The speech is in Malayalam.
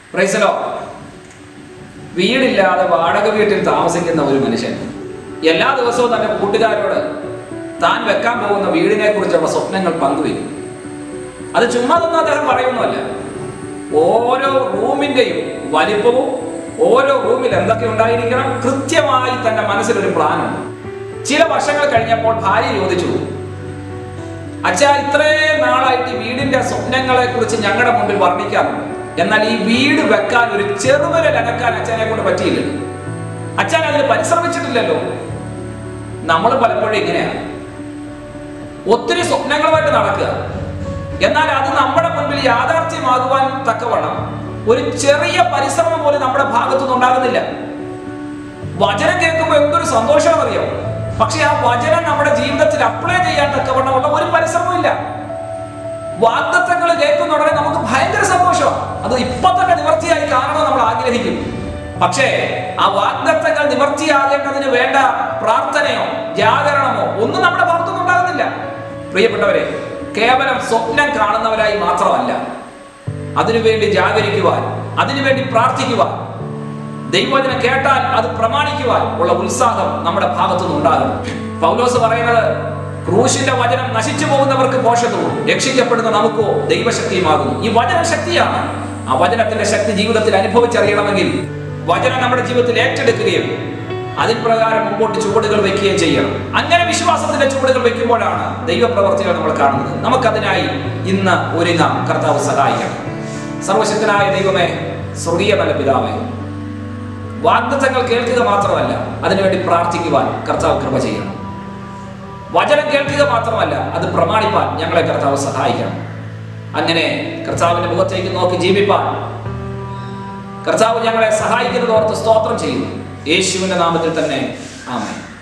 പ്രൈസലോ വീടില്ലാതെ വാടക വീട്ടിൽ താമസിക്കുന്ന ഒരു മനുഷ്യൻ എല്ലാ ദിവസവും തന്റെ കൂട്ടുകാരോട് താൻ വെക്കാൻ പോകുന്ന വീടിനെ കുറിച്ചുള്ള സ്വപ്നങ്ങൾ പങ്കുവയ്ക്കും അത് ചുമ്മാതൊന്നും അദ്ദേഹം പറയുന്നതല്ല ഓരോ റൂമിന്റെയും വലിപ്പവും ഓരോ റൂമിൽ എന്തൊക്കെ ഉണ്ടായിരിക്കണം കൃത്യമായി തന്റെ മനസ്സിലൊരു പ്ലാനുണ്ട് ചില വർഷങ്ങൾ കഴിഞ്ഞപ്പോൾ ഭാര്യ ചോദിച്ചു അച്ഛാ ഇത്രയും നാളായിട്ട് ഈ വീടിന്റെ സ്വപ്നങ്ങളെ കുറിച്ച് ഞങ്ങളുടെ മുമ്പിൽ വർണ്ണിക്കാറുണ്ട് എന്നാൽ ഈ വീട് വെക്കാൻ ഒരു ചെറുവിരൽ അനക്കാൻ അച്ഛനെ കൊണ്ട് പറ്റിയില്ല അച്ഛൻ അതിന് പരിശ്രമിച്ചിട്ടില്ലല്ലോ നമ്മൾ പലപ്പോഴും ഇങ്ങനെയാണ് ഒത്തിരി സ്വപ്നങ്ങളുമായിട്ട് നടക്കുക എന്നാൽ അത് നമ്മുടെ മുൻപിൽ യാഥാർത്ഥ്യമാകുവാൻ തക്കവണ്ണം ഒരു ചെറിയ പരിശ്രമം പോലും നമ്മുടെ ഭാഗത്തുനിന്ന് ഉണ്ടാകുന്നില്ല വചനം കേൾക്കുമ്പോൾ എന്തൊരു സന്തോഷമെന്നറിയോ പക്ഷെ ആ വചനം നമ്മുടെ ജീവിതത്തിൽ അപ്ലൈ ചെയ്യാൻ തക്കവണ്ണമുള്ള ഒരു പരിശ്രമവും ഇല്ല വാഗ്ദത്തങ്ങൾ കേൾക്കുന്ന ഉടനെ നമുക്ക് ഭയങ്കര സന്തോഷമാണ് അത് ഇപ്പൊ തന്നെ നിവർത്തിയായി കാണണം നമ്മൾ ആഗ്രഹിക്കും പക്ഷേ ആ വാഗ്ദത്തങ്ങൾ നിവർത്തിയാകേണ്ടതിന് വേണ്ട പ്രാർത്ഥനയോ ജാഗരണമോ ഒന്നും നമ്മുടെ ഭാഗത്തൊന്നും ഉണ്ടാകുന്നില്ല പ്രിയപ്പെട്ടവരെ കേവലം സ്വപ്നം കാണുന്നവരായി മാത്രമല്ല അതിനുവേണ്ടി ജാഗരിക്കുവാൻ അതിനുവേണ്ടി പ്രാർത്ഥിക്കുവാൻ ദൈവവചനം കേട്ടാൽ അത് പ്രമാണിക്കുവാൻ ഉള്ള ഉത്സാഹം നമ്മുടെ ഭാഗത്തുനിന്ന് ഉണ്ടാകും പൗലോസ് പറയുന്നത് ക്രൂശിന്റെ വചനം നശിച്ചു പോകുന്നവർക്ക് പോഷകവും രക്ഷിക്കപ്പെടുന്ന നമുക്കോ ദൈവശക്തിയുമാകുന്നു ഈ വചന ശക്തിയാണ് ആ വചനത്തിന്റെ ശക്തി ജീവിതത്തിൽ അനുഭവിച്ചറിയണമെങ്കിൽ വചനം നമ്മുടെ ജീവിതത്തിൽ ഏറ്റെടുക്കുകയും അതിൻ പ്രകാരം മുമ്പോട്ട് ചുവടുകൾ വെക്കുകയും ചെയ്യണം അങ്ങനെ വിശ്വാസത്തിന്റെ ചുവടുകൾ വെക്കുമ്പോഴാണ് ദൈവപ്രവർത്തികൾ നമ്മൾ കാണുന്നത് നമുക്കതിനായി ഇന്ന് ഒരുങ്ങാം കർത്താവ് സഹായിക്കണം സർവശക്തനായ ദൈവമേ സ്വർഗീയ നല്ല പിതാവേ വാഗ്ദത്തങ്ങൾ കേൾക്കുക മാത്രമല്ല അതിനുവേണ്ടി പ്രാർത്ഥിക്കുവാൻ കർത്താവ് കൃപ ചെയ്യണം വചനം കേൾക്കുക മാത്രമല്ല അത് പ്രമാണിപ്പാൻ ഞങ്ങളെ കർത്താവ് സഹായിക്കണം അങ്ങനെ കർത്താവിന്റെ മുഖത്തേക്ക് നോക്കി ജീവിപ്പാൻ കർത്താവ് ഞങ്ങളെ സഹായിക്കുന്നത് ഓർത്ത് സ്തോത്രം ചെയ്യുന്നു യേശുവിന്റെ നാമത്തിൽ തന്നെ ആമേൻ